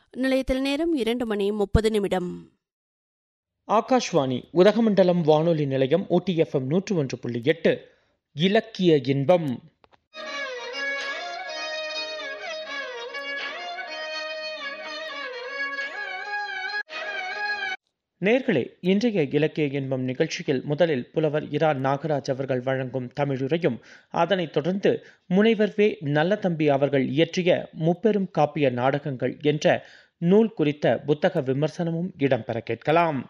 நிலையத்தில் நேரம் இரண்டு மணி முப்பது நிமிடம் ஆகாஷ்வாணி உதகமண்டலம் வானொலி நிலையம் ஓடிஎஃப்எம் நூற்று ஒன்று புள்ளி எட்டு இலக்கிய இன்பம் நேர்களே இன்றைய இலக்கிய இன்பம் நிகழ்ச்சியில் முதலில் புலவர் இரா நாகராஜ் அவர்கள் வழங்கும் தமிழுரையும் அதனைத் தொடர்ந்து முனைவர் வே நல்லதம்பி அவர்கள் இயற்றிய முப்பெரும் காப்பிய நாடகங்கள் என்ற நூல் குறித்த புத்தக விமர்சனமும் இடம்பெற கேட்கலாம்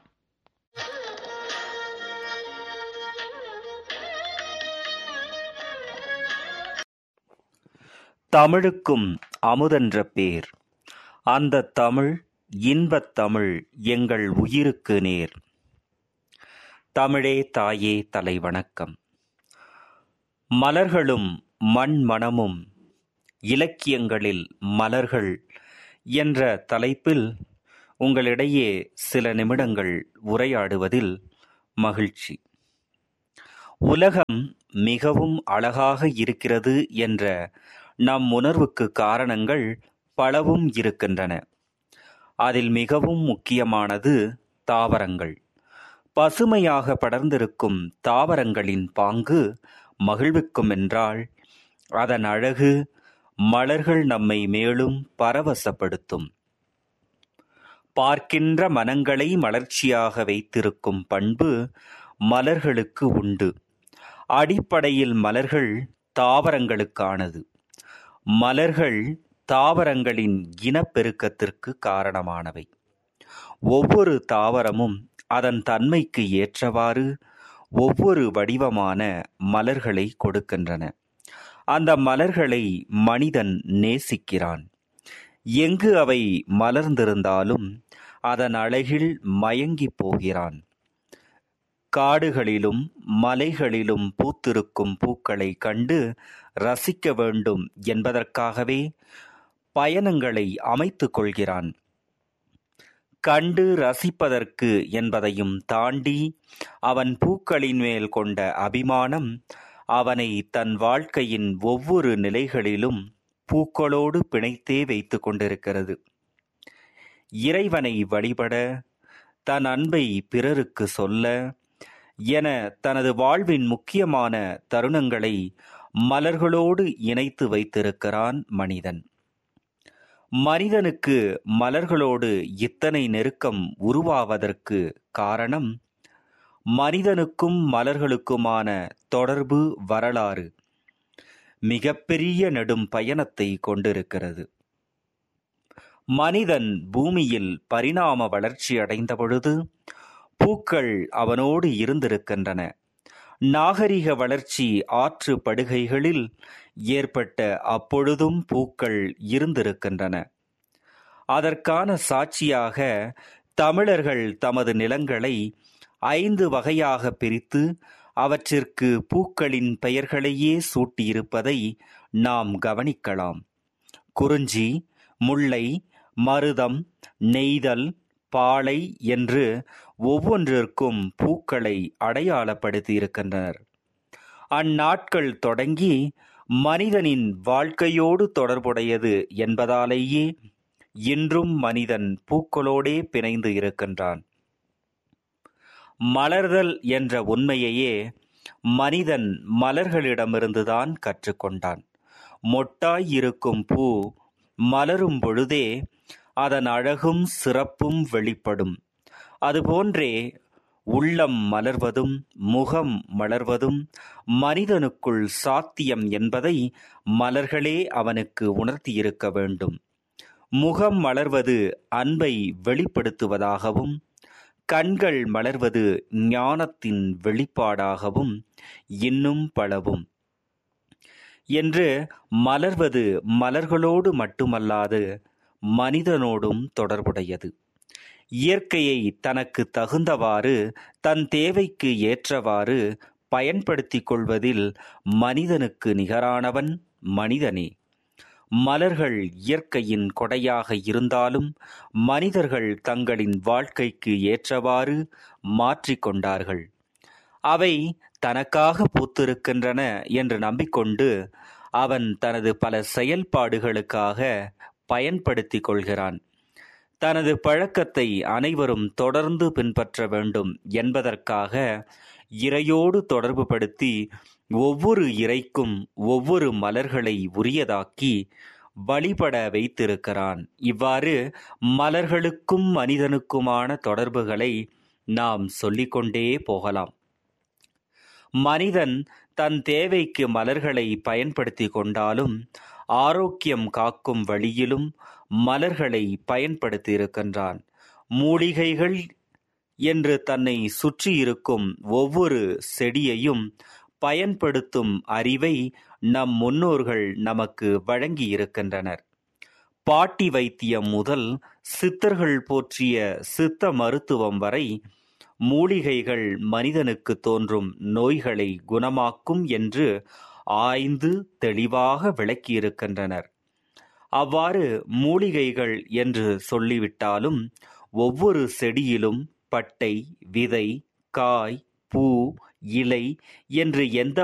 தமிழுக்கும் அமுதென்ற பேர் அந்த தமிழ் இன்பத் தமிழ் எங்கள் உயிருக்கு நேர் தமிழே தாயே தலை வணக்கம் மலர்களும் மண் மணமும் இலக்கியங்களில் மலர்கள் என்ற தலைப்பில் உங்களிடையே சில நிமிடங்கள் உரையாடுவதில் மகிழ்ச்சி உலகம் மிகவும் அழகாக இருக்கிறது என்ற நம் உணர்வுக்கு காரணங்கள் பலவும் இருக்கின்றன அதில் மிகவும் முக்கியமானது தாவரங்கள் பசுமையாக படர்ந்திருக்கும் தாவரங்களின் பாங்கு மகிழ்விக்கும் என்றால் அதன் அழகு மலர்கள் நம்மை மேலும் பரவசப்படுத்தும் பார்க்கின்ற மனங்களை மலர்ச்சியாக வைத்திருக்கும் பண்பு மலர்களுக்கு உண்டு அடிப்படையில் மலர்கள் தாவரங்களுக்கானது மலர்கள் தாவரங்களின் இனப்பெருக்கத்திற்கு காரணமானவை ஒவ்வொரு தாவரமும் அதன் தன்மைக்கு ஏற்றவாறு ஒவ்வொரு வடிவமான மலர்களை கொடுக்கின்றன அந்த மலர்களை மனிதன் நேசிக்கிறான் எங்கு அவை மலர்ந்திருந்தாலும் அதன் அழகில் மயங்கி போகிறான் காடுகளிலும் மலைகளிலும் பூத்திருக்கும் பூக்களை கண்டு ரசிக்க வேண்டும் என்பதற்காகவே பயணங்களை அமைத்துக் கொள்கிறான் கண்டு ரசிப்பதற்கு என்பதையும் தாண்டி அவன் பூக்களின் மேல் கொண்ட அபிமானம் அவனை தன் வாழ்க்கையின் ஒவ்வொரு நிலைகளிலும் பூக்களோடு பிணைத்தே வைத்து கொண்டிருக்கிறது இறைவனை வழிபட தன் அன்பை பிறருக்கு சொல்ல என தனது வாழ்வின் முக்கியமான தருணங்களை மலர்களோடு இணைத்து வைத்திருக்கிறான் மனிதன் மனிதனுக்கு மலர்களோடு இத்தனை நெருக்கம் உருவாவதற்கு காரணம் மனிதனுக்கும் மலர்களுக்குமான தொடர்பு வரலாறு மிகப்பெரிய நெடும் பயணத்தை கொண்டிருக்கிறது மனிதன் பூமியில் பரிணாம வளர்ச்சி அடைந்த பொழுது பூக்கள் அவனோடு இருந்திருக்கின்றன நாகரிக வளர்ச்சி ஆற்று படுகைகளில் ஏற்பட்ட அப்பொழுதும் பூக்கள் இருந்திருக்கின்றன அதற்கான சாட்சியாக தமிழர்கள் தமது நிலங்களை ஐந்து வகையாக பிரித்து அவற்றிற்கு பூக்களின் பெயர்களையே சூட்டியிருப்பதை நாம் கவனிக்கலாம் குறிஞ்சி முல்லை மருதம் நெய்தல் பாலை என்று ஒவ்வொன்றிற்கும் பூக்களை அடையாளப்படுத்தியிருக்கின்றனர் அந்நாட்கள் தொடங்கி மனிதனின் வாழ்க்கையோடு தொடர்புடையது என்பதாலேயே இன்றும் மனிதன் பூக்களோடே பிணைந்து இருக்கின்றான் மலர்தல் என்ற உண்மையையே மனிதன் மலர்களிடமிருந்துதான் கற்றுக்கொண்டான் மொட்டாய் இருக்கும் பூ மலரும் பொழுதே அதன் அழகும் சிறப்பும் வெளிப்படும் அதுபோன்றே உள்ளம் மலர்வதும் முகம் மலர்வதும் மனிதனுக்குள் சாத்தியம் என்பதை மலர்களே அவனுக்கு உணர்த்தியிருக்க வேண்டும் முகம் மலர்வது அன்பை வெளிப்படுத்துவதாகவும் கண்கள் மலர்வது ஞானத்தின் வெளிப்பாடாகவும் இன்னும் பலவும் என்று மலர்வது மலர்களோடு மட்டுமல்லாது மனிதனோடும் தொடர்புடையது இயற்கையை தனக்கு தகுந்தவாறு தன் தேவைக்கு ஏற்றவாறு பயன்படுத்திக் கொள்வதில் மனிதனுக்கு நிகரானவன் மனிதனே மலர்கள் இயற்கையின் கொடையாக இருந்தாலும் மனிதர்கள் தங்களின் வாழ்க்கைக்கு ஏற்றவாறு மாற்றிக்கொண்டார்கள் அவை தனக்காக பூத்திருக்கின்றன என்று நம்பிக்கொண்டு அவன் தனது பல செயல்பாடுகளுக்காக பயன்படுத்திக் கொள்கிறான் தனது பழக்கத்தை அனைவரும் தொடர்ந்து பின்பற்ற வேண்டும் என்பதற்காக இறையோடு தொடர்புபடுத்தி ஒவ்வொரு இறைக்கும் ஒவ்வொரு மலர்களை உரியதாக்கி வழிபட வைத்திருக்கிறான் இவ்வாறு மலர்களுக்கும் மனிதனுக்குமான தொடர்புகளை நாம் சொல்லிக்கொண்டே போகலாம் மனிதன் தன் தேவைக்கு மலர்களை பயன்படுத்தி கொண்டாலும் ஆரோக்கியம் காக்கும் வழியிலும் மலர்களை பயன்படுத்தி இருக்கின்றான் மூலிகைகள் என்று தன்னை சுற்றியிருக்கும் ஒவ்வொரு செடியையும் பயன்படுத்தும் அறிவை நம் முன்னோர்கள் நமக்கு வழங்கி இருக்கின்றனர் பாட்டி வைத்தியம் முதல் சித்தர்கள் போற்றிய சித்த மருத்துவம் வரை மூலிகைகள் மனிதனுக்கு தோன்றும் நோய்களை குணமாக்கும் என்று ஆய்ந்து தெளிவாக விளக்கியிருக்கின்றனர் அவ்வாறு மூலிகைகள் என்று சொல்லிவிட்டாலும் ஒவ்வொரு செடியிலும் பட்டை விதை காய் பூ இலை என்று எந்த